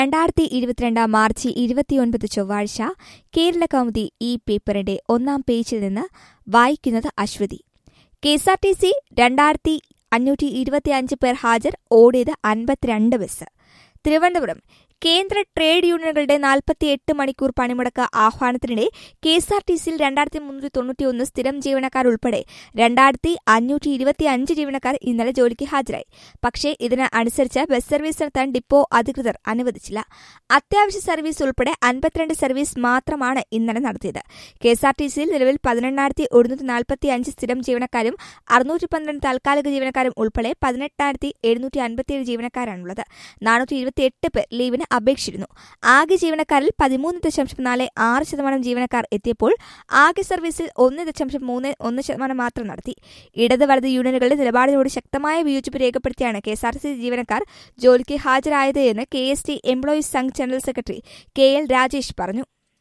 രണ്ടായിരത്തി ഇരുപത്തിരണ്ട് മാർച്ച് ഇരുപത്തിയൊൻപത് ചൊവ്വാഴ്ച കേരള കൗമുദി ഈ പേപ്പറിന്റെ ഒന്നാം പേജിൽ നിന്ന് വായിക്കുന്നത് Aswathy K S R T C രണ്ടായിരത്തി അഞ്ഞൂറ്റി ഇരുപത്തിയഞ്ച് പേർ ഹാജർ ഓടിയത് അൻപത്തിരണ്ട് ബസ് തിരുവനന്തപുരം കേന്ദ്ര ട്രേഡ് യൂണിയനുകളുടെ നാൽപ്പത്തിയെട്ട് മണിക്കൂർ പണിമുടക്ക് ആഹ്വാനത്തിനിടെ കെ എസ് ആർ ടി സിയിൽ രണ്ടായിരത്തി മുന്നൂറ്റി തൊണ്ണൂറ്റിയൊന്ന് സ്ഥിരം ജീവനക്കാർ ഉൾപ്പെടെ രണ്ടായിരത്തി അഞ്ഞൂറ്റി ഇരുപത്തിയഞ്ച് ജീവനക്കാർ ഇന്നലെ ജോലിക്ക് ഹാജരായി പക്ഷേ ഇതിന് അനുസരിച്ച് ബസ് സർവീസ് നടത്താൻ ഡിപ്പോ അധികൃതർ അനുവദിച്ചില്ല അത്യാവശ്യ സർവീസ് ഉൾപ്പെടെ അൻപത്തിരണ്ട് സർവീസ് മാത്രമാണ് ഇന്നലെ നടത്തിയത് കെ എസ് ആർ ടി സിയിൽ നിലവിൽ പതിനെണ്ണായിരത്തി ഒരുന്നൂറ്റി നാൽപ്പത്തി അഞ്ച് സ്ഥിരം ജീവനക്കാരും അറുന്നൂറ്റി പന്ത്രണ്ട് താൽക്കാലിക ജീവനക്കാരും ഉൾപ്പെടെ പതിനെട്ടായിരത്തി എഴുന്നൂറ്റി അൻപത്തിയേഴ് ജീവനക്കാരാണുള്ളത് നാനൂറ്റി ഇരുപത്തിയെട്ട് പേർ ലീവിന് അപേക്ഷിച്ചിരുന്നു ആകെ ജീവനക്കാരിൽ പതിമൂന്ന് ദശാംശം നാല് ആറ് ശതമാനം ജീവനക്കാർ എത്തിയപ്പോൾ ആകെ സർവീസിൽ ഒന്ന് ദശാംശം മൂന്ന് ഒന്ന് ശതമാനം മാത്രം നടത്തി ഇടത് വലത് യൂണിയനുകളുടെ നിലപാടിനോട് ശക്തമായ വിയോജിപ്പ് രേഖപ്പെടുത്തിയാണ് K S R T C ജീവനക്കാർ ജോലിക്ക് ഹാജരായത് എന്ന് K S T employees Sangh general secretary K L Rajesh പറഞ്ഞു